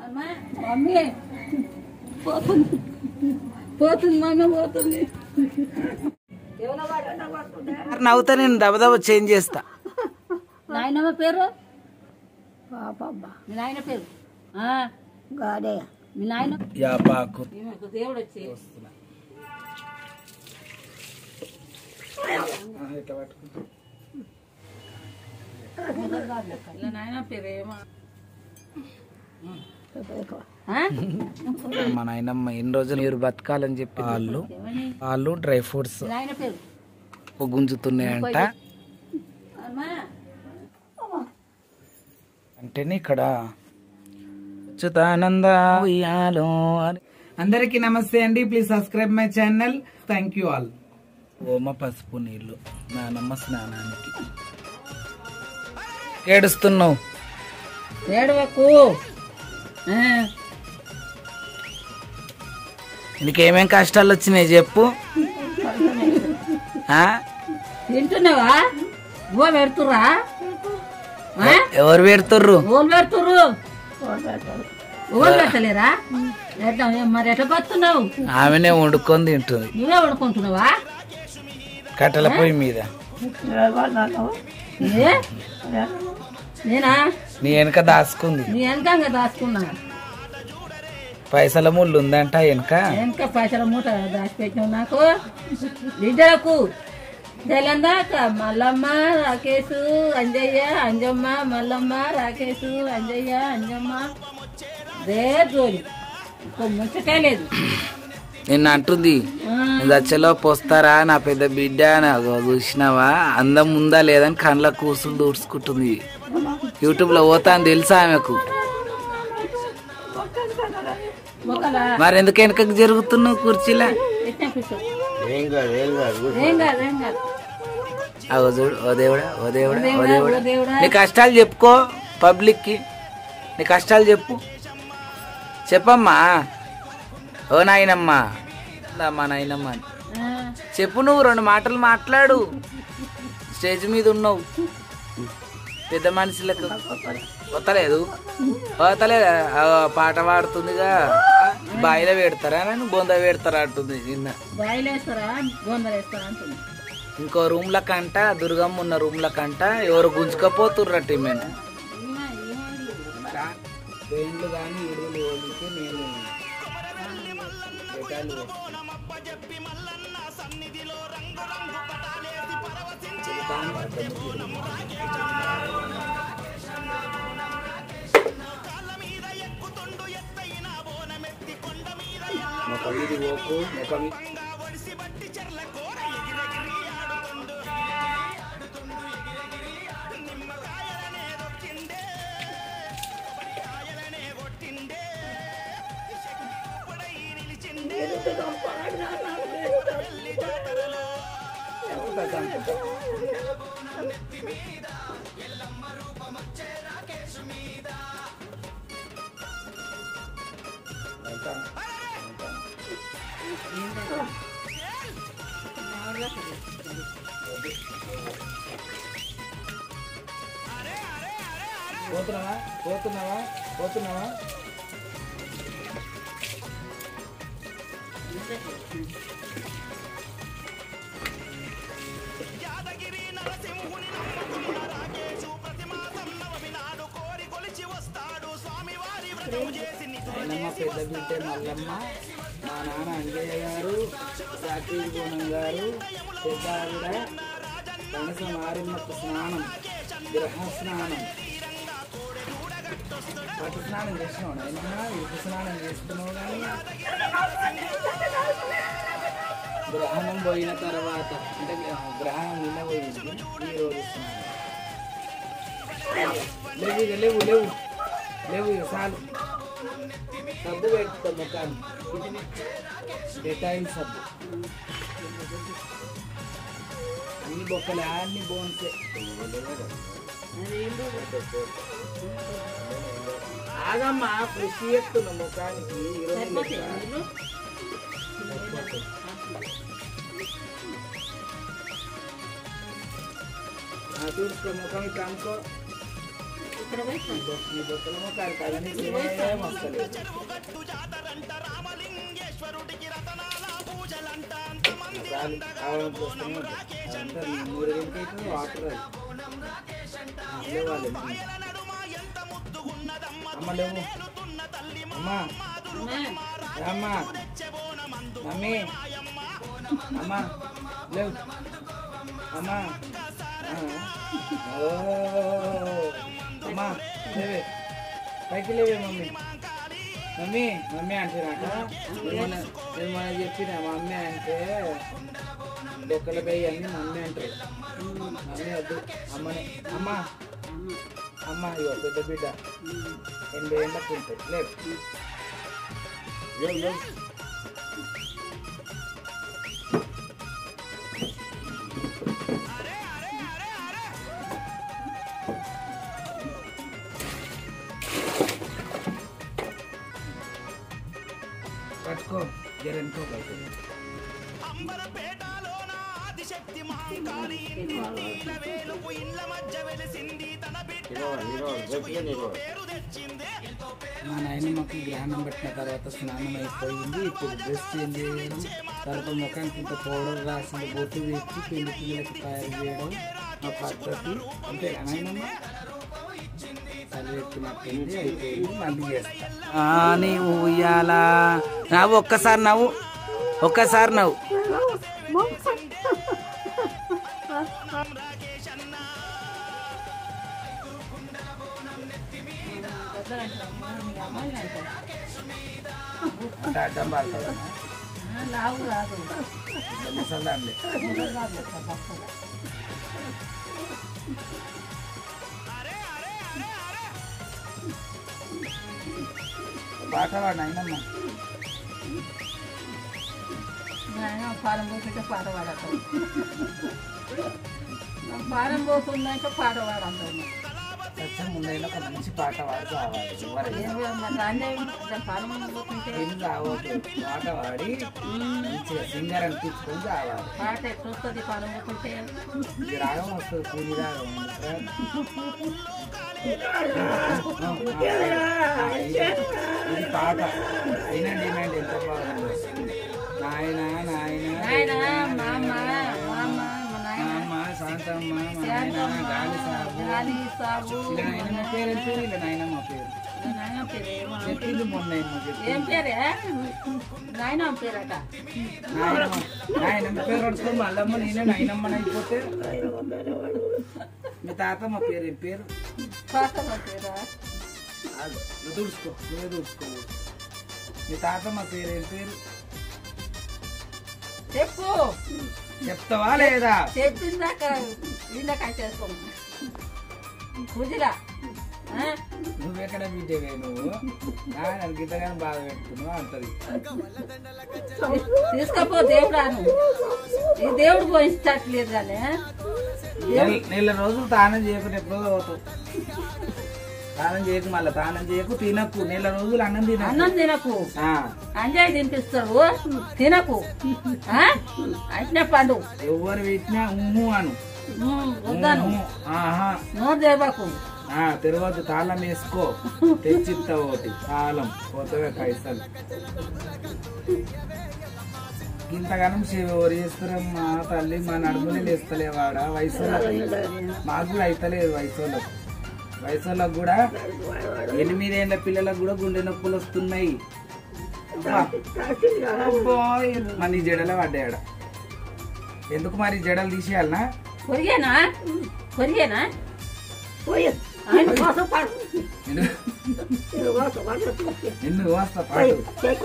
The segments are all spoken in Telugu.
మమ్మీ పోతుంది పోతుంది మమ్మీ పోతుంది నవ్వుతా నేను దబదబ చేంజ్ చేస్తా నాయనమ్మ పేరు మీ నాయన పేరు ఆ, గాడే మీ నాయన యా బాకు ఈమెకు దేవుడు వచ్చి ఇలా నాయన పేరు ఏమో ఆ? మా నాయనమ్మ ఎన్ని రోజులు మీరు బతకాలని చెప్పి వాళ్ళు ఏమని? వాళ్ళు డ్రై ఫ్రూట్స్ మీ నాయన పేరు గుంజుతున్నాయంట అమ్మా అంటేనే ఇక్కడ అచ్యుతానంద ఉయ్యాలో అని. అందరికీ నమస్తే అండి please subscribe my channel thank you all ఓమ పసుపు నీళ్ళు నానమ్మ స్నానానికి ఏడుస్తున్నావు ఏడవకు ఆ, నీకేమేం కష్టాలు వచ్చినాయి చెప్పు ఆ? తింటున్నావా ఓ పెడుతుర్రా ఆ? ఎవరు పెడుతుర్రు ఓలు పెడుతుర్రు ఓలు పెట్టలేరా ఎట్లా ఏం మరి ఎట్లా బతున్నావు ఆమెనే వండుకొని తింటుంది నువ్వే వండుకుంటున్నావా కట్టెల పొయ్యి మీద ఏ? నేనా నీ వెనక దాచుకుంది నీ వెనకంగా దాచుకున్నా పైసల ముళ్ళు ఉందంట వెనక వెనక పైసల మూట దాచిపెట్టినావు నాకు బిడ్డలకు తెలందాక మల్లమ్మ రాకేషు అంజయ్య అంజమ్మ మల్లమ్మ రాకేషు అంజయ్య అంజమ్మ రే జోలి ఇంకో ముచ్చటే లేదు నిన్న అంటుంది ఆ, నేను దచ్చలో పోస్తారా నా పెద్ద బిడ్డ నాకు చూసినావా అందం ఉందా లేదని కళ్ళ కూసులు దూడ్చుకుంటుంది యూట్యూబ్ లో పోతా అని తెలుసా ఆమెకు ఒకలా మరి ఎందుకు వెనకకు జరుగుతున్నావు కుర్చీలా ఎట్లా కూర్చో ఏం కాదు ఏం కాదు అగో చూడు ఓ దేవుడా ఓ దేవుడా ఓ దేవుడా, దేవుడా ఓ దేవుడా. నీ కష్టాలు చెప్పుకో పబ్లిక్ కి నీ కష్టాలు చెప్పు చెప్పమ్మా ఓ నాయనమ్మా మా నాయనమ్మ అని. ఆ, చెప్పు నువ్వు రెండు మాటలు మాట్లాడు స్టేజ్ మీద ఉన్నావు పెద్ద మనుషులకు వస్తలేదు వస్తలేదు ఆ పాట పాడుతుందిగా బాయిలో పెడతారా నన్ను బొంద పెడతారా అంటుంది నిన్న బాయిలు వేస్తారా బొందలు వేస్తారా అంటుంది ఇంకో రూమ్ల కంట దుర్గమ్మ ఉన్న రూమ్ల కంట ఎవరు గుంజుకపోతుర్రట్టు మేము పెయింట్లు కానీ ఇడుగులు ఓడితే నేను బెటాలు ముఖం ఇది ఓకు ముఖం ఇది- పోతున్నావా పోతున్నావా పోతున్నావా ఆయనమ్మ పెద్ద బిడ్డ మల్లమ్మ మా నాన్న అంజయ్య గారు సాకిరి గుణం గారు పెద్ద ఆవిడ కనస మారిమ్మకు స్నానం గ్రహ స్నానం పట్టు స్నానం చేసినావు అయినా ఇటు స్నానం చేస్తున్నావు కానీ గ్రహణం పోయిన తర్వాత అంటే గ్రహణం నిన్న పోయింది ఈ రోజు స్నానం లేవు ఇక లేవు లేవు లేవు ఇక చాలు సబ్బు పెట్టుకో ముఖాన్ని డెటాయిల్ సబ్బు అన్ని బొక్కలే అన్ని బోన్సే ఆగమ్మా ఫ్రెష్ చేస్తున్నా ముఖానికి ఈరోజు లెక్క. ఆ, చూసుకో ముఖం ఇట్లా అనుకో ఇక్కడ పోయి ఈ బొక్కల ముఖాలు కదా నీకేం వస్తలేదు చాలు, కావాలంటే వస్తూనే ఉంటాయి. అంతా మూడు గంటలకి అయితే వాటర్ అది. ఆ, లేవాలి. అమ్మ లేవు అమ్మా అమ్మా మమ్మీ అమ్మా లేవు అమ్మా ఆ. ఓ. అమ్మా లేవే పైకి లేవే మమ్మీ మమ్మీ మమ్మీ అంటే నాక ఏమన్నా ఏమన్నా చెప్పిన మమ్మీ అంటే బొక్కల బెయ్యి అన్ని మమ్మీ అంటారు మమ్మీ వద్దు అమ్మని అమ్మ అమ్మ ఇగో పెద్ద బిడ్డ ఎనభై ఏళ్ళకి ఉంటాయి లేదు లేవు లేవు పట్టుకో జరనుకో పడుతుంది మా నాయనమ్మకి గ్రహణం పెట్టిన తర్వాత స్నానం అయిపోయింది ఇప్పుడు డ్రెస్ చేంజ్ చేయడం తర్వాత ముఖానికి ఇంత పౌడర్ రాసింది బొట్టు వేసి పెళ్లి పిల్లలకి తయారు చేయడం మా పద్ధతి అంతే నాయనమ్మ తలెత్తినట్టుంది అయిపోయింది మళ్ళీ చేస్తా నీవు ఉయ్యాలా నవ్వు ఒక్కసారి నవ్వు ఒక్కసారి నవ్వు అంటే అడ్డం పడుతుంది లావు రాదు ముసలాండి పాట వాడు నాయనమ్మ ఆయన పారం పోతుంటే పాట పాడతాడు పారం పోతుందంటే పాట పాడతాడు సత్యం ముందైనా ఒక మంచి పాట వాడు కావాలి ఎవరైనా అంటే పారం పోతుంటే ఏం కావద్దు పాట వాడి మంచిగా సింగర్ అనిపించుకొని కావాలి పాట ఎట్లొస్తుంది పారం పోతుంటే ఇది రాగం వస్తుంది కూలి రాగం ఇది పాట వినండి వినండి ఎంత బాగుంది నాయన నాయన నాయన మామ మామ మా నాయన అమ్మ శాంతమ్మ మా నాయన గాలి సాగు గాలి సాగు ఇలా నాయనమ్మ పేరు ఎంత ఇలా నాయనమ్మ పేరు మా నాయన పేరు ఏమో చెప్పింది మొన్న ఏమో చెప్పింది ఏం పేరే నాయన పేరట నాయనమ్మ నాయనమ్మ పేరు పడుతుంది మళ్ళమ్మ నేనే నాయనమ్మని అయిపోతే మీ తాతమ్మ పేరు ఏం పేరు పాతమ్మ పేరా అది, నువ్వు తుడుచుకో నువ్వే తుడుచుకో మీ తాతమ్మ పేరు ఏం పేరు చెప్పు చెప్తావా లేదా చెప్పిందాక వీళ్ళకాయ చేసుకోము పూజలా నువ్వెక్కడ బిడ్డవే నువ్వు నాయన గిట్టగానే బాధ పెట్టుకున్నావు అంటది తీసుకపో దేవుడాను ఈ దేవుడు పోయించట్లేదు కానీ నెల- నెల రోజులు తానం చేయకుండా ఎప్పుడో అవుతావు తానం చేయకు మళ్ళీ తానం చేయకు తినకు నెల రోజులు అన్నం తినకు అన్నం తినకు ఆ, అంజాయి తినిపిస్తారు తినకు ఆ? అట్నే పండు ఎవరు పెట్టినా ఉమ్ము అను ఉమ్, వద్దాను ఉమ్ము, ఆహా నోరు దేవకు ఆ తర్వాత తాళం వేసుకో తెచ్చిస్తా ఒకటి తాళం పోతవే పైసలు ఇంతగానం ఎవరు చేస్తారమ్మా తల్లి మా నడుమునే లేస్తలేవాడ వయసు మాకు కూడా అయితలేదు వయసు వాళ్ళకు వయసు వాళ్ళకు కూడా ఎనిమిదేళ్ల పిల్లలకు కూడా గుండె నొప్పులు వస్తున్నాయి అబ్బా. అబ్బో, మరి నీ జడలో పడ్డాడ ఎందుకు మరి జడలు తీసేయాలనా కొరిగేనా కొరిగేనా నిన్ను నిన్ను వస్తా పాటు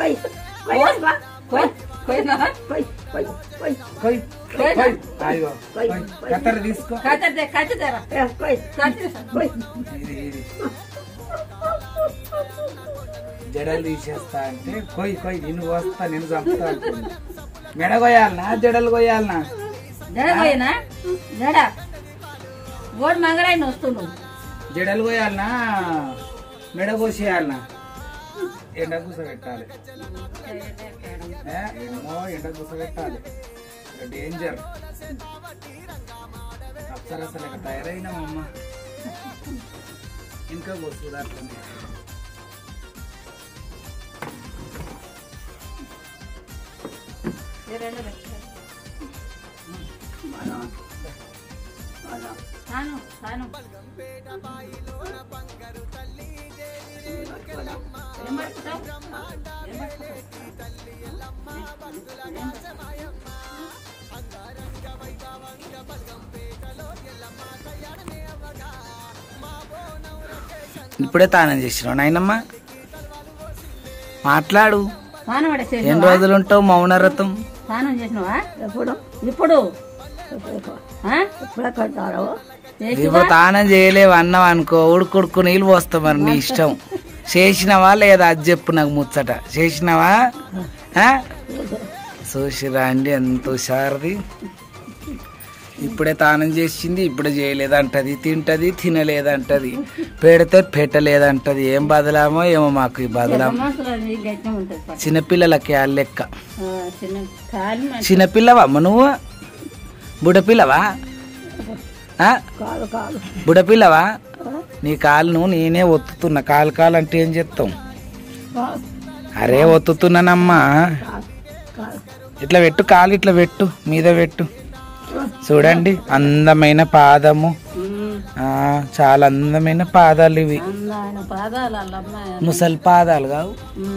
కొయినా కొయ్ కొయ్ అయ్యో కొయ్ కత్తెర తీసుకో కచ్చే కచ్చరా కచ్చే ఇది ఇది జడలు తీసేస్తా అంటే కొయ్ కొయ్ నిన్ను వస్తా నేను చంపుతా అంటుంది మెడ కొయ్యాలనా జడలు కొయ్యాలనా జడ పోయినా జడ ఓడి మంగళాయన వస్తుండు జడలు కొయ్యాలనా మెడ కోసేయాలనా ఎండ కూసబెట్టాలి ఏ, ఏమో ఎండ కూసబెట్టాలి డేంజర్ అప్సరసలేక తయారైనామమ్మ ఇంకా వస్తుంది అట్లనే తాను తాను ఏం పట్టుకుంటావు? ఏం పట్టుకుంటావు? ఇప్పుడే తానం చేసినావు నాయనమ్మ మాట్లాడు తాను వాడే ఎన్ని చేసినావా? రోజులు ఉంటావు మౌనరథం స్నానం చేసినావా ఎప్పుడు ఇప్పుడు ఆ? చేసివా? ఇప్పుడు తానం చేయలేవు అన్నావు అనుకో ఉడుకుడుకు నీళ్ళు పోస్తావు మరి నీ ఇష్టం చేసినావా లేదా అది చెప్పు నాకు ముచ్చట చేసినావా ఆ? చూసిరా అండి ఎంత హుషారుది ఇప్పుడే తానం చేసింది ఇప్పుడే చేయలేదంటది తింటది తినలేదంటది పెడితే పెట్టలేదంటది ఏం బదలామో ఏమో మాకు ఈ బదలాం మనుషులు అది గట్టిగా ఉంటుంది పట్టు. చిన్నపిల్లలకి ఆ లెక్క ఆ, చిన్న కాలు మనిషి. చిన్నపిల్లవా అమ్మ నువ్వు బుడపిల్లవా ఆ? కాలు కాలు బుడపిల్లవా నీ కాలును నేనే ఒత్తుతున్నా కాలు కాలు అంటే ఏం చెప్తాం అరే ఒత్తుతున్నానమ్మా ఇట్లా పెట్టు కాలు ఇట్లా పెట్టు మీద పెట్టు చూడండి అందమైన పాదము ఉమ్, ఆ చాలా అందమైన పాదాలు ఇవి ఆయన పాదాలు వాళ్ళ అమ్మాయి ముసలి పాదాలు కావు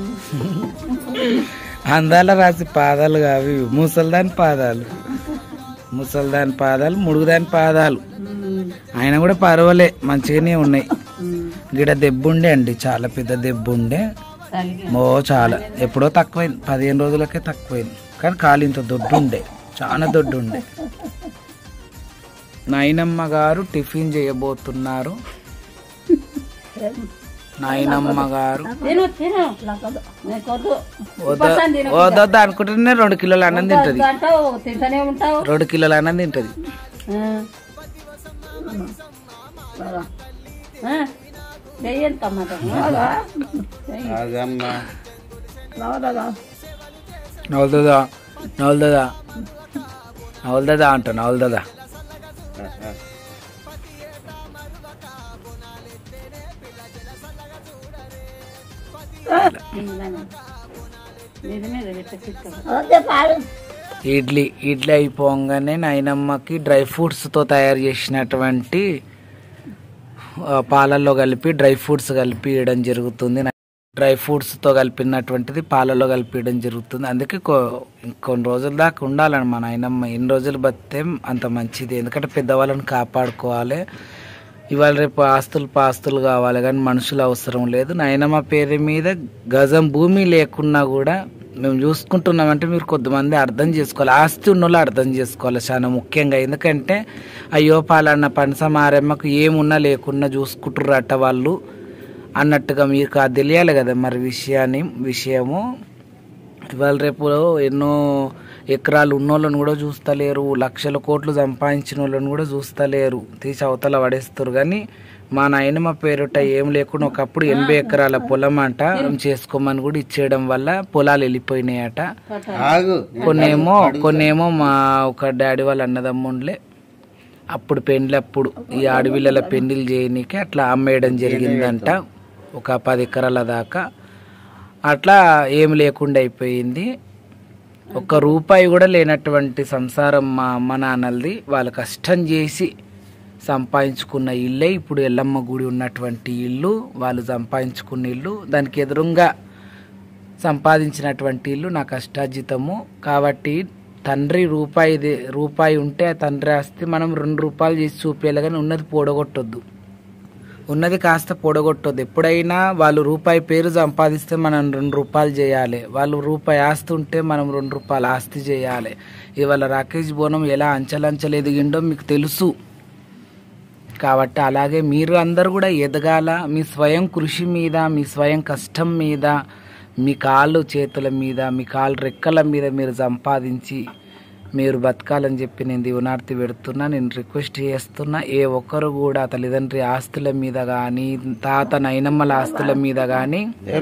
అందాల రాసి పాదాలు కావు ఇవి ముసలిదాని పాదాలు ముసలిదాని పాదాలు ముడుగుదాని పాదాలు ఆయన కూడా పర్వాలే మంచిగానే ఉన్నాయి గిడ దెబ్బ ఉండే అండి చాలా పెద్ద దెబ్బ ఉండే కలిగి ఓ చాలా ఎప్పుడో తక్కువైంది పదిహేను రోజులకే తక్కువైంది కానీ కాలు ఇంత దొడ్డు ఉండే చాలా దొడ్డు ఉండే నాయనమ్మ గారు టిఫిన్ చేయబోతున్నారు నాయనమ్మ గారు తిను తిను నీకు వద్దు వద్ద- వద్దొద్దు అనుకుంటేనే రెండు కిలోల అన్నం తింటది వద్దు అంటావు తింటూనే ఉంటావు రెండు కిలోల అన్నం తింటది ఆ. బాగా. ఆ, చెయ్యండి టమాటా నవలదా నవలదా నవలదా అంట నవలదా మీద మీద పెట్టి తీసుకెళ్ళు. ఇడ్లీ ఇడ్లీ అయిపోగానే నాయనమ్మకి డ్రై ఫ్రూట్స్తో తయారు చేసినటువంటి ఆ, పాలల్లో కలిపి డ్రై ఫ్రూట్స్ కలిపి ఇవ్వడం జరుగుతుంది డ్రై ఫ్రూట్స్తో కలిపినటువంటిది పాలలో కలిపి ఇవ్వడం జరుగుతుంది అందుకే కొ- కొన్ని రోజుల దాకా ఉండాలని మా నాయనమ్మ ఎన్ని రోజులు బతితే అంత మంచిది ఎందుకంటే పెద్దవాళ్ళని కాపాడుకోవాలి ఇవాళ రేపు ఆస్తులు పాస్తులు కావాలి కానీ మనుషులు అవసరం లేదు నాయనమ్మ పేరు మీద గజం భూమి లేకున్నా కూడా మేము చూసుకుంటున్నామంటే మీరు కొద్దిమంది అర్థం చేసుకోవాలి ఆస్తి ఉన్నోళ్ళు అర్థం చేసుకోవాలి చాలా ముఖ్యంగా ఎందుకంటే అయ్యో పాలన్న పనస మారమ్మకు ఏమున్నా లేకున్నా చూసుకుంటుర్రట వాళ్ళు అన్నట్టుగా మీకు అది తెలియాలి కదా మరి విషయాన్ని విషయము ఇవాళ రేపు ఎన్నో ఎకరాలు ఉన్నోళ్ళని కూడా చూస్తలేరు లక్షల కోట్లు సంపాదించిన వాళ్ళని కూడా చూస్తలేరు తీసి అవతల పడేస్తారు కానీ మా నాయనమ్మ పేరుట ఏం లేకుండా ఒకప్పుడు ఎనభై ఎకరాల పొలం అంట చేసుకోమని కూడా ఇచ్చేయడం వల్ల పొలాలు వెళ్ళిపోయినాయట కొన్నేమో కొన్నేమో మా ఒక డాడీ వాళ్ళ అన్నదమ్ముండ్లే అప్పుడు పెండ్లి అప్పుడు ఈ ఆడపిల్లల పెండిలు చేయనీకి అట్లా అమ్మేయడం జరిగిందంట ఒక పది ఎకరాల దాకా అట్లా ఏం లేకుండా అయిపోయింది ఒక్క రూపాయి కూడా లేనటువంటి సంసారం మా అమ్మ నాన్నలది వాళ్ళు కష్టం చేసి సంపాదించుకున్న ఇల్లే ఇప్పుడు ఎల్లమ్మ గుడి ఉన్నటువంటి ఇల్లు వాళ్ళు సంపాదించుకున్న ఇల్లు దానికి ఎదురుగా సంపాదించినటువంటి ఇల్లు నా కష్టార్జితము కాబట్టి తండ్రి రూపాయి రూపాయి ఉంటే ఆ తండ్రి ఆస్తి మనం రెండు రూపాయలు చేసి చూపించాలి కానీ ఉన్నది పోడగొట్టొద్దు ఉన్నది కాస్త పొడగొట్టొద్దు ఎప్పుడైనా వాళ్ళు రూపాయి పేరు సంపాదిస్తే మనం రెండు రూపాయలు చేయాలి వాళ్ళు రూపాయి ఆస్తి ఉంటే మనం రెండు రూపాయలు ఆస్తి చేయాలి ఇవాళ రాకేష్ బోనం ఎలా అంచెలంచెలు ఎదిగిండో మీకు తెలుసు కాబట్టి అలాగే మీరు అందరు కూడా ఎదగాల మీ స్వయం కృషి మీద మీ స్వయం కష్టం మీద మీ కాళ్ళు చేతుల మీద మీ కాళ్ళు రెక్కల మీద మీరు సంపాదించి మీరు బతకాలని చెప్పి నేను దీవనార్తి పెడుతున్నా నేను రిక్వెస్ట్ చేస్తున్నా ఏ ఒక్కరు కూడా తల్లిదండ్రి ఆస్తుల మీద కానీ తాత నైనమ్మల ఆస్తుల మీద కానీ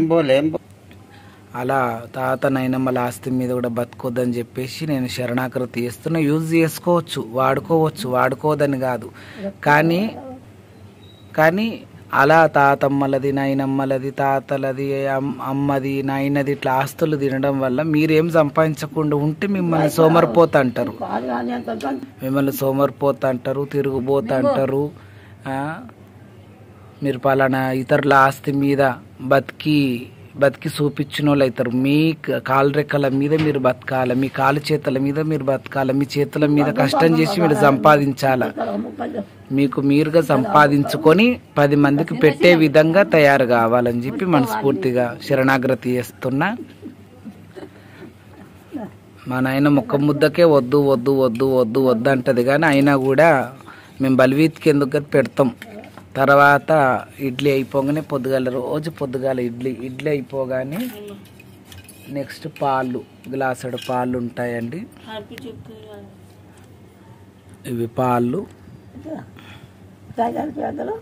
అలా తాత నైనమ్మల ఆస్తి మీద కూడా బతకొద్దని చెప్పేసి నేను శరణాకృతి చేస్తున్నా యూజ్ చేసుకోవచ్చు వాడుకోవచ్చు వాడుకోవద్దని కాదు కానీ కానీ అలా తాతమ్మలది నాయనమ్మలది తాతలది అమ్- అమ్మది నాయనది ఇట్లా ఆస్తులు తినడం వల్ల మీరేం సంపాదించకుండా ఉంటే మిమ్మల్ని సోమరిపోత అంటారు కాదు కానీ ఎంత గంట మిమ్మల్ని సోమరిపోత అంటారు తిరుగుబోత అంటారు ఆ? మీరు పలానా ఇతరుల ఆస్తి మీద బతికి బతికి చూపించిన వాళ్ళు అవుతారు మీ క- కాలు రెక్కల మీద మీరు బతకాలి మీ కాలు చేతుల మీద మీరు బతకాలి మీ చేతుల మీద కష్టం చేసి మీరు సంపాదించాల ముక్కలు మీకు మీరుగా సంపాదించుకొని పది మందికి పెట్టే విధంగా తయారు కావాలని చెప్పి మనస్ఫూర్తిగా శరణాగ్రతి చేస్తున్నా మా నాయన మొక్క ముద్దకే వద్దు వద్దు వద్దు వద్దు వద్దు అంటది కానీ అయినా కూడా మేము బలివీతికి ఎందుకు అది పెడతాం తర్వాత ఇడ్లీ అయిపోగానే పొద్దుగాల రోజు పొద్దుగాల ఇడ్లీ ఇడ్లీ అయిపోగానే నెక్స్ట్ పాలు గ్లాసుడు పాలు ఉంటాయండి ఇవి పాలు తాగాలి పేదలు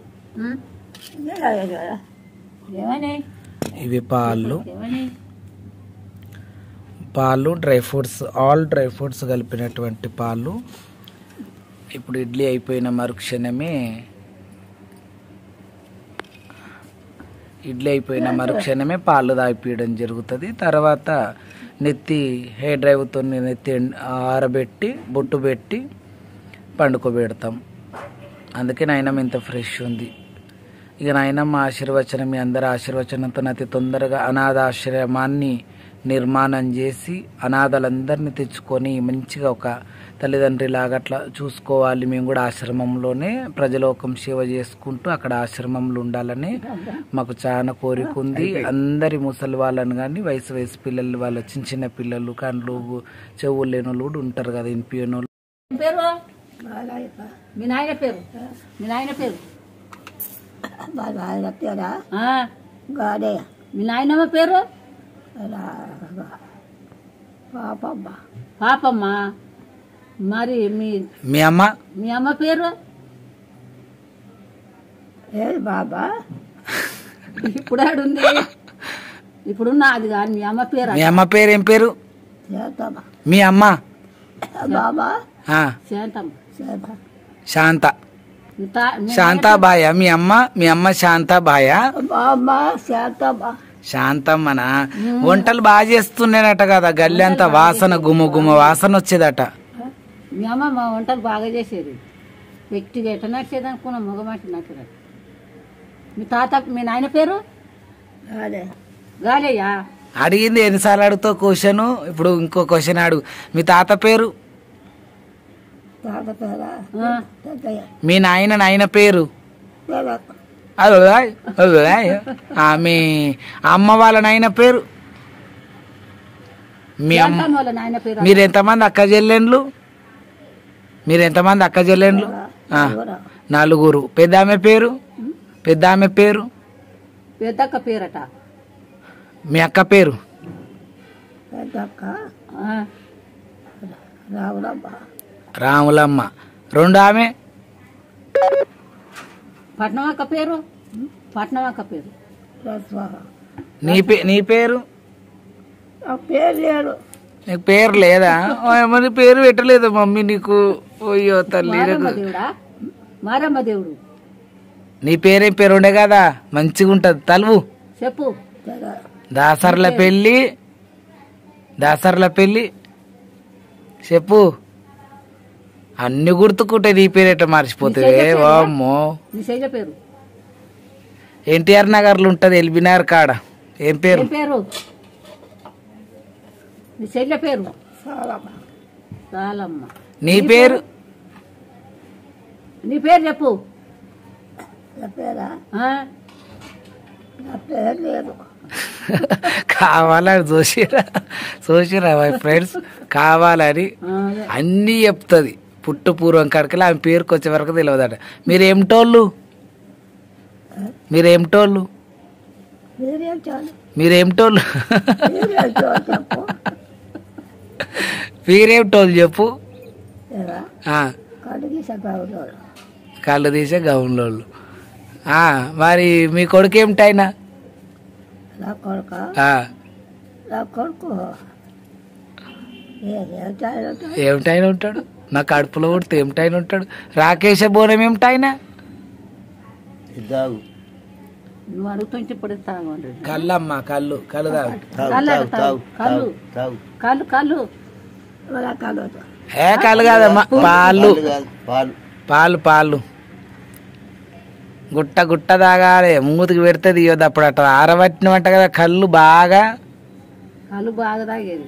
ఏమని ఇవి పాలు ఏమని పాలు dry fruits all dry fruits కలిపినటువంటి పాలు ఇప్పుడు ఇడ్లీ అయిపోయిన మరుక్షణమే ఇడ్లీ అయిపోయిన మరుక్షణమే పాలు తాగిపించడం జరుగుతుంది తర్వాత నెత్తి హెయిర్ డ్రైవ్తో నెత్తి ఎండ- ఆరబెట్టి బొట్టు పెట్టి పండుకోబెడతాం అందుకే నాయనమ్మ ఇంత ఫ్రెష్ ఉంది ఇక నాయనమ్మ ఆశీర్వచనం మీ అందరి ఆశీర్వచనంతో అతి తొందరగా అనాథాశ్రమాన్ని నిర్మాణం చేసి అనాథలందరినీ తెచ్చుకొని మంచిగా ఒక తల్లిదండ్రిలాగా అట్లా చూసుకోవాలి మేము కూడా ఆశ్రమంలోనే ప్రజలోకం సేవ చేసుకుంటూ అక్కడ ఆశ్రమంలో ఉండాలని మాకు చాలా కోరిక ఉంది అందరి ముసలి వాళ్ళని కానీ వయసు వయసు పిల్లలు వాళ్ళ చిన్న చిన్న పిల్లలు కండ్లు చెవులు లేని వాళ్ళు కూడా ఉంటారు కదా ఇనిపియని వాళ్ళు ఏం పేరు మీ నాయన పేరు మీ నాయన పేరు ఆ, గాడే మీ నాయనమ్మ పేరు పాపమ్మ పాపమ్మ మరి మీ మీ అమ్మ మీ అమ్మ పేరు ఏది బాబా ఇప్పుడు ఆడుంది ఇప్పుడున్న అది కానీ మీ అమ్మ పేరు మీ అమ్మ పేరు ఏం పేరు చేతమ్మ మీ అమ్మ బాబా ఆ, శాంతమ్మ చేత శాంత మీ తా- మీ శాంతాబాయ మీ అమ్మ మీ అమ్మ శాంతాబాయ బామ్మ చేతమ్మ శాంతమ్మనా వంటలు బాగా చేస్తున్నానట కదా గల్లి అంతా వాసన గుమ గుమ వాసన వచ్చేదట మీ అమ్మ మా వంటలు బాగా చేసేది వ్యక్తిగా ఎట్ట నడిచేది అనుకున్నా మగమాట నచ్చదు మీ తాత మీ నాయన పేరు గాడే గాలయ్యా అడిగింది ఎన్నిసార్లు అడుగుతావు క్వశ్చన్ ఇప్పుడు ఇంకో క్వశ్చన్ అడుగు మీ తాత పేరు తాత పేర ఆ, తాతయ్య మీ నాయన నాయన పేరు పేర అదే అదే ఆ, మీ అమ్మ వాళ్ళ నాయన పేరు మీ అమ్మ శాంతమ్మ వాళ్ళ నాయన పేరు మీరు ఎంతమంది అక్క చెల్లెండ్లు మీరు ఎంతమంది అక్క చెల్లెండ్లు ఆ, నలుగురు పెద్ద ఆమె పేరు పెద్ద ఆమె పేరు పెద్దక్క పేరట మీ అక్క పేరు పెద్దక్క ఆ, రావులమ్మ రాములమ్మ రెండు ఆమె పట్నం అక్క పేరు పట్నం అక్క పేరు రస్వ నీ పే నీ పేరు నా పేరు లేడు నీకు పేరు లేదా ఓ, మరి పేరు పెట్టలేదు మమ్మీ నీకు అయ్యో తల్లి మారమ్మ నాకు- దేవుడా మారమ్మ దేవుడు నీ పేరేం పేరు ఉండే కదా మంచిగా ఉంటది తలువు చెప్పు తెర దాసర్ల పెళ్ళి దాసర్ల పెళ్ళి చెప్పు అన్ని గుర్తుకుంటే నీ పేరు ఎట్లా మర్చిపోతుంది వామ్మో నీ శైల పేరు ఎన్టీఆర్ నగర్లో ఉంటది ఎల్బినార్ కాడ ఏం పేరు ఏం పేరు నీ శైల పేరు సాలమ్మ చాలమ్మ నీ పేరు నీ పేరు చెప్పు నా పేర ఆ? నా పేరు లేదు కావాలని చూసిరా చూసిరా మై ఫ్రెండ్స్ కావాలని ఆ, అదే. అన్నీ చెప్తుంది పుట్టు పూర్వం కడకలు ఆమె పేరుకి వచ్చే వరకు తెలియదట మీరేమిటోళ్ళు మీరేమిటోళ్ళు మీరేం చాలు మీరేమిటోళ్ళు మీరేం చాలు చెప్పు మీరేమిటోళ్ళు చెప్పు తెర ఆ, కడిగి సగావులో కళ్ళు తీసే గౌన్లోళ్ళు ఆ, మరి మీ కొడుకు ఏమిటైనా నా కొడుక ఆ, నా కొడుకు ఏం చాలు ఏమిటైనా ఉంటాడు నా కడుపులో పుడితే ఏమిటైనా ఉంటాడు రాకేష బోనం ఏమిటైనా నువ్వు అడుగుతుంటే ఇప్పుడు తాగమంటాడు కళ్ళు అమ్మ కళ్ళు కళ్ళు తాగు కళ్ళు తాగు కళ్ళు తాగు కళ్ళు కళ్ళు వాళ్ళ కాదు ఏ కళ్ళు కాదమ్మా పాలు కాదు, పాలు పాలు పాలు గుట్ట గుట్ట తాగాలి మూతికి పెడితే తీయొద్దు అప్పుడు అట్లా ఆరబట్టినమంట కదా కళ్ళు బాగా కళ్ళు బాగా తాగేది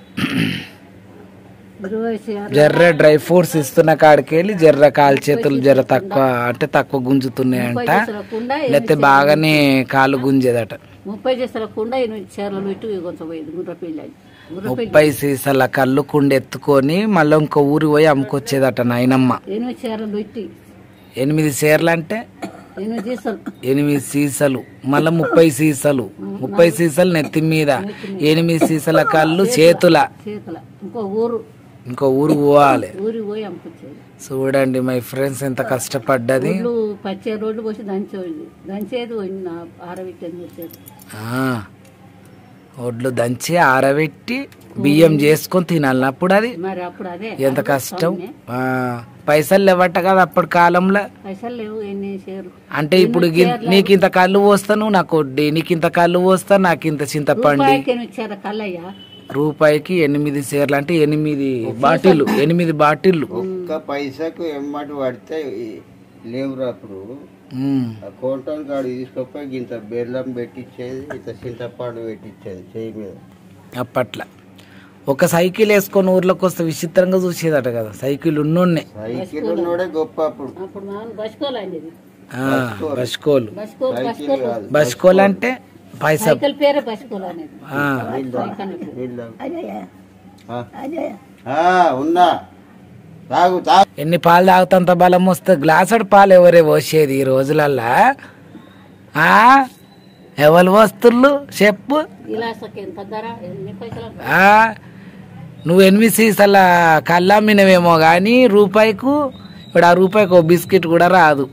ఇరవై సేర్లు జర్ర డ్రై ఫ్రూట్స్ ఇస్తున్న కాడికి వెళ్ళి జర్ర కాలు చేతులు జర్ర తక్కువ అంటే తక్కువ గుంజుతున్నాయంట ముప్పై చేసలకుండా లేకపోతే బాగానే కాలు గుంజేదట ముప్పై చేసలకుండా ఎనిమిది చీరలు పెట్టి కొంచెం పోయింది గుర్ర పెళ్ళి గుర్ర పెళ్ళి ముప్పై సీసాల కళ్ళు కుండ ఎత్తుకొని మళ్ళీ ఇంకో ఊరి పోయి అమ్ముకొచ్చేదట నాయనమ్మ ఎనిమిది చీరలు పెట్టి ఎనిమిది సేర్లు అంటే ఎనిమిది చేసలు ఎనిమిది సీసాలు మళ్ళీ ముప్పై సీసాలు ముప్పై సీసాలు నెత్తి మీద ఎనిమిది సీసాల కళ్ళు చేతుల చేతుల ఇంకో ఊరు ఇంకో ఊరు పోవాలి ఊరికి పోయి అమ్ముకొచ్చేది చూడండి మై ఫ్రెండ్స్ ఎంత కష్టపడ్డది రోడ్లు పచ్చే రోడ్లు పోసి దంచేది దంచేది వండిన ఆరబెట్టేది వచ్చేది ఆ, ఒడ్లు దంచి ఆరబెట్టి బియ్యం చేసుకొని తినాలి అప్పుడు అది మరి అప్పుడు అదే ఎంత కష్టం ఆ, పైసలు లేవట కదా అప్పటి కాలంలో పైసలు లేవు ఎన్ని షేర్లు అంటే ఇప్పుడు గి- నీకు ఇంత కళ్ళు పోస్తాను నాకు వడ్డీ నీకు ఇంత కళ్ళు పోస్తా నాకు ఇంత చింతపండి రూపాయికి ఎనిమిది చీర కల్లయ్యా రూపాయికి ఎనిమిది సేర్లు అంటే ఎనిమిది బాటిల్ ఎనిమిది బాటిల్లు ఒక్క పైసకు ఎమ్మటి పడితే ఈ- లేవురా అప్పుడు ఉమ్. ఆ కోటం కాడు తీసుకపోయి ఇంత బెల్లం పెట్టించేది ఇంత చింతపండు పెట్టించేది చేయి మీద అప్పట్లో ఒక సైకిల్ వేసుకొని ఊర్లోకి వస్తే విచిత్రంగా చూసేదట కదా సైకిల్ ఉన్నోన్నే సైకిల్ ఉన్నోడే గొప్ప అప్పుడు అప్పుడు మనం బస్కోలు అనేది ఆ, బస్కోలు బస్కోలు బస్కోలు కాదు బస్కోలు అంటే పైసా సైకిల్ పేరే బస్కోలు అనేది ఆ, నీళ్ళు అదే ఆ. అదే ఆ, ఉన్నా తాగు తాగు ఎన్ని పాలు తాగుతంత బలం వస్తే గ్లాసుడు పాలు ఎవరే పోసేది ఈ రోజులల్లా ఆ ఎవరు వస్తుళ్ళు చెప్పు గిలాసకి ఎంత ధర ఎన్ని పైసలు ఆ నువ్వు ఎనిమిది సీసాల కళ్ళమ్మినవేమో కానీ రూపాయికు ఇప్పుడు ఆ రూపాయికి ఒక బిస్కెట్ కూడా రాదు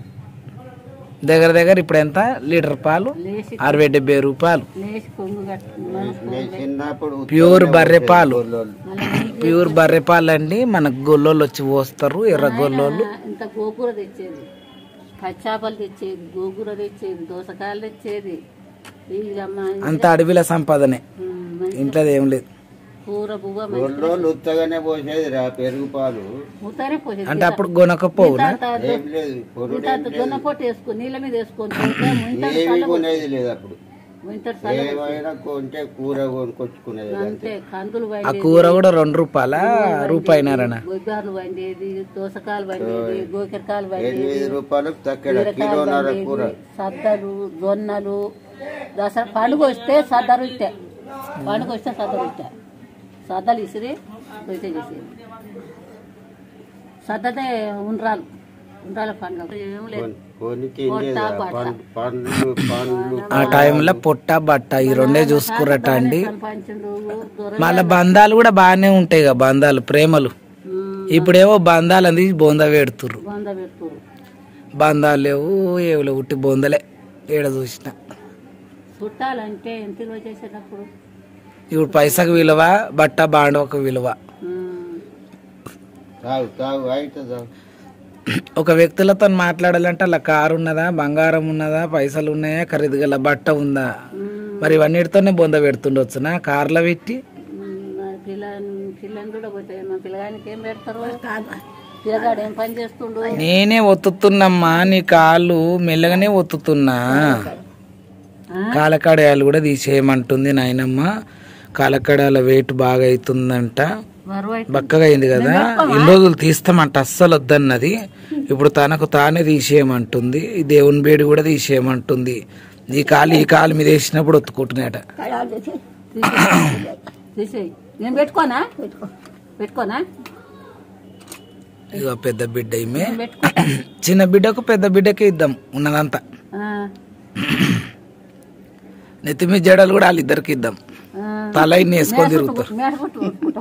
దగ్గర దగ్గర ఇప్పుడు ఎంత లీటర్ పాలు లేచి అరవై డెబ్బై రూపాయలు లేచి కొంగు కట్టుకున్నాను నేను చిన్నప్పుడు ప్యూర్ బర్రె పాలు గొల్లోళ్ళు. ప్యూర్ బర్రె పాలు అండి మనకు గొల్లోళ్ళు వచ్చి పోస్తారు ఎర్ర గొల్లోళ్ళు ఇంత గోకూర తెచ్చేది పచ్చాపలు తెచ్చేది గోకూర తెచ్చేది దోసకాయలు తెచ్చేది వీళ్ళమ్మ అంత అడవిల సంపాదనే ఇంట్లో ఏం లేదు కూర బువ్వ గొల్లోళ్ళు ఉత్తగానే పోసేది రా పెరుగు పాలు మూతానే పోసేది అంటే అప్పుడు కొనకపోవునా ఏం లేదు పొరుడు జొన్న పొట్టు వేసుకొని నీళ్ళ మీద వేసుకొని పోతే ముంతడు ఏమీ కొనేది లేదు అప్పుడు ముంతడు ఏమైనా కొంటే కూర కొనుక్కొచ్చుకునేది అంతే కందులు ఆ వండేది కూర కూడా రెండు రూపాయల రూపాయినారనా గొబ్బర్లు వండేది దోసకాయలు వండేది గోకరకాయలు వండేది ఎనిమిది రూపాయలకు తక్కడ కిలోన్నర కూర సద్దలు జొన్నలు దసరా పండుగ వస్తే సద్దరు ఇట్టే పండుగ వస్తే సద్దరు ఇట్టే సద్దలు ఇసిరి రొట్టె చేసేది సద్దతే ఉండ్రాలు ఉండ్రాల పండుగ ఏం లేదు కొనికి పండ్లు పండ్లు ఆ టైంలో పొట్ట బట్ట ఈ రెండే చూసుకురట అండి పంచుండు దొర మళ్ళా బంధాలు కూడా బాగానే ఉంటాయి కదా బంధాలు ప్రేమలు ఇప్పుడేవో బంధాలు అంది బొంద పెడుతుర్రు బొంద పెట్టుకోరు బంధాలు లేవు ఏవులే ఉట్టి బొందలే ఏడ చూసిన చుట్టాలంటే ఎంత విలువ చేసేటప్పుడు ఇప్పుడు పైసకు విలువ బట్ట బాండవకు విలువ ఉమ్, తాగు తాగు అయితే తాగు ఒక వ్యక్తులతో మాట్లాడాలంటే అలా కారు ఉన్నదా బంగారం ఉన్నదా పైసలు ఉన్నాయా ఖరీదు గల బట్ట ఉందా మరి ఇవన్నిటితోనే బొంద పెడుతుండొచ్చునా కార్లో పెట్టి ఉమ్, మరి పిల్ల పిల్లని కూడా పోతే మా పిల్లగానికి ఏం పెడతారు పిల్లగాడు ఏం పని చేస్తుండు నేనే ఒత్తుతున్నమ్మా నీ కాళ్ళు మెల్లగానే ఒత్తుతున్నా కాలకడాయాలు కూడా తీసేయమంటుంది నాయనమ్మ కాలకడాల వెయిట్ బాగా అవుతుందంట బరువు అయితే బక్కగా అయింది కదా ఇన్ని రోజులు తీస్తామంట అస్సలు వద్దన్నది ఇప్పుడు తనకు తానే తీసేయమంటుంది ఈ దేవుని బేడి కూడా తీసేయమంటుంది ఈ కాలు ఈ కాలు మీద వేసినప్పుడు ఒత్తుకుంటున్నాయట కడాలు తెచ్చి తీసేయి నేను పెట్టుకోనా పెట్టుకోనా ఇక పెద్ద బిడ్డ ఈమె నేను పెట్టుకుంటా చిన్న బిడ్డకు పెద్ద బిడ్డకే ఇద్దాం ఉన్నదంతా ఆ, నెత్తి మీద జడలు కూడా వాళ్ళిద్దరికి ఇద్దాం ఆ. తల ఇన్ని వేసుకొని తిరుగుతారు మేడ పుట్టు కొట్టుకుంటాం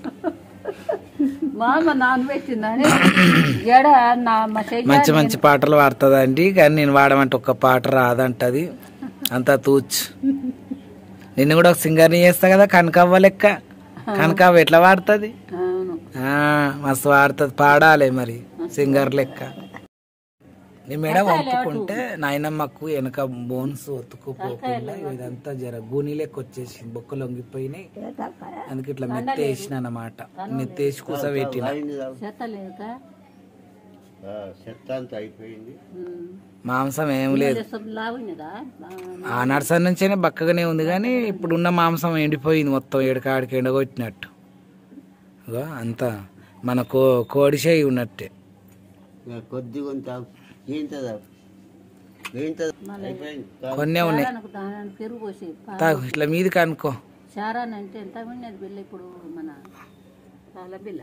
మా అమ్మ నాన్న పెట్టిందని జడ నా మా చెయ్యి మంచి మంచి పాటలు పాడుతుందండి కానీ నేను వాడమంటే ఒక్క పాట రాదంటది అంతా తూచ్ నిన్ను కూడా ఒక సింగర్ని చేస్తా కదా కనకవ్వ లెక్క కనకవ్వ ఎట్లా పాడుతుంది అవును ఆ, మస్తు పాడుతుంది పాడాలి మరి సింగర్ లెక్క నీ మేడం ఒప్పుకుంటే నాయనమ్మకు వెనక బోన్స్ ఒత్తుకుపోకుండా ఇదంతా జర గూని లెక్క వచ్చేసింది బొక్కలు వంగిపోయినాయి అందుకే ఇట్లా మెత్త వేసిన అన్నమాట మెత్త వేసి కూసబెట్టిన అయింది రా. చెత్త లేక ఆ, చెత్త అంతా అయిపోయింది మాంసం ఏం లేదు లాగున్నదా ఆ నర్సర్ నుంచేనే బక్కగానే ఉంది కానీ ఇప్పుడున్న మాంసం ఎండిపోయింది మొత్తం ఏడకాడికి ఎండగొట్టినట్టు ఇగో అంతా మన కో కోడి చేయి ఉన్నట్టే ఇక కొద్దిగా కొంత గీంతదా గీంతదా అయిపోయింది కా- కొన్నే ఉన్నాయి నాకు దాని పెరుగు పోసి తాగు ఇట్లా మీదికి అనుకో చారాన్ అంటే ఎంత ఉన్నది బిల్ల ఇప్పుడు మన పాల బిల్ల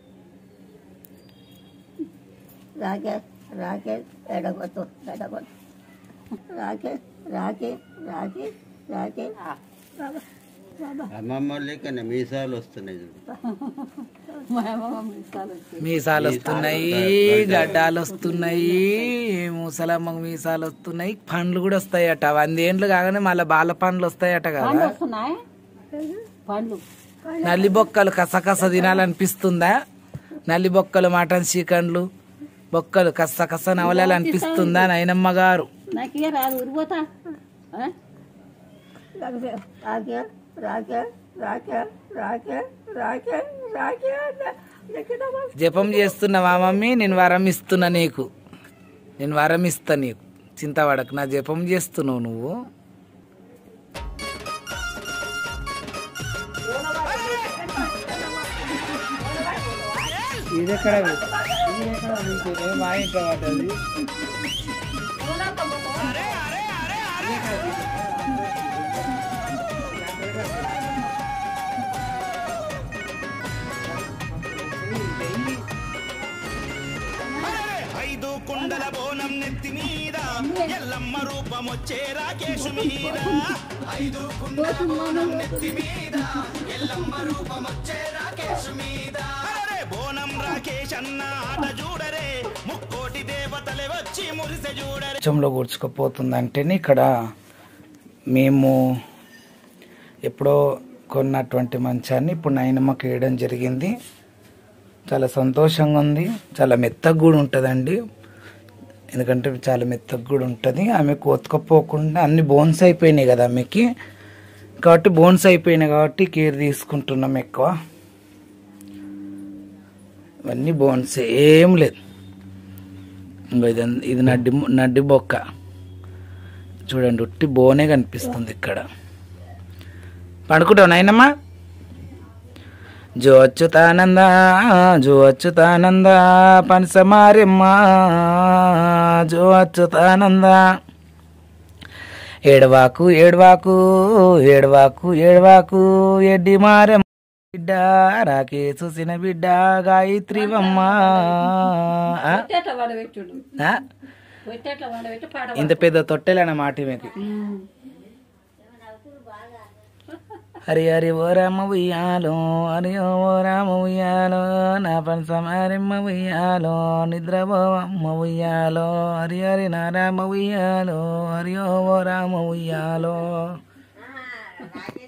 రాకేష్ రాకేష్ ఎడగొట్టు ఎడగొట్టు రాకేష్ రాకేష్ రాకేష్ రాకేష్ బాబా బాబా అమ్మమ్మ లేకనే మీసాలు వస్తున్నాయి చూడు మా అమ్మ ఇస్తాలు వచ్చి మీసాలు వస్తున్నాయి గడ్డాలు వస్తున్నాయి ముసలమ్మకు మీసాలు వస్తున్నాయి పండ్లు కూడా వస్తాయట వందేండ్లు కాగానే మళ్ళీ బాల పండ్లు వస్తాయట పండ్లు కదా వస్తున్నాయి పండ్లు నల్లి బొక్కలు కసకస తినాలనిపిస్తుందా నల్లి బొక్కలు మటన్ చికెన్లు బొక్కలు కస కస నవలాలనిపిస్తుందా నాయనమ్మ గారు నాకే రాదు ఉరిపోతా ఆ? రాకేష్ రాకేష్ రాకేష్ రాకేష్ రాకేష్ రాకేష్ రాకేష్ ఎక్కడ జపం చేస్తున్నావా మమ్మీ నేను వరం ఇస్తున్నా నీకు నేను వరం ఇస్తా నీకు చింతవాడకు నా జపం చేస్తున్నావు నువ్వు ఇది ఎక్కడ ఇది ఎక్కడ మీకు మా ఇంట్లో పడ్డది ఐదు కుండల బోనం నెత్తి మీద ఎల్లమ్మ రూపం వచ్చే రాకేష్ మీద ఐదు కుండల బోనం నెత్తి మీద ఎల్లమ్మ రూపం వచ్చే రాకేష్ మీద అరే బోనం రాకేష్ అన్న ఆట చూడరే ముక్కోటి దేవతలే వచ్చి మురిసె చూడరే కొంచెంలో కూర్చుకుపోతుందంటేనే ఇక్కడ మేము ఎప్పుడో కొన్నటువంటి మంచాన్ని ఇప్పుడు నాయనమ్మకి వేయడం జరిగింది చాలా సంతోషంగా ఉంది చాలా మెత్తగా కూడా ఉంటుందండి ఎందుకంటే చాలా మెత్తగా కూడా ఉంటుంది ఆమె కోతుకపోకుండా అన్ని బోన్స్ అయిపోయినాయి కదా ఆమెకి కాబట్టి బోన్స్ అయిపోయినాయి కాబట్టి కేర్ తీసుకుంటున్నాం ఎక్కువ ఇవన్నీ బోన్స్ ఏం లేదు ఇంకో ఇది ఇది నడ్డి నడ్డి బొక్క చూడండి ఉట్టి బోనే కనిపిస్తుంది ఇక్కడ పడుకుంటావు నాయనమ్మా జో అచ్యుతానంద జో అచ్యుతానంద పనసమారెమ్మ జో అచ్యుతానంద ఏడవాకు ఏడవాకు ఏడవాకు ఏడవాకు ఎడ్డి మారెమ్మ బిడ్డ రాకే చూసిన బిడ్డ గాయత్రివమ్మ ఆ? పొట్టేట్ల వడబెట్టుడు ఆ? పొట్టేట్ల వడబెట్టి పాట ఇంత పెద్ద తొట్టెలన్న మాట మీకు హరి హరి ఓ రామ ఉయ్యాలో హరి ఓ రామ ఉయ్యాలో నా పంచమారమ్మ ఉయ్యాలో నిద్రపోవమ్మ ఉయ్యాలో హరి హరి నా రామ ఉయ్యాలో హరి ఓ రామ ఉయ్యాలో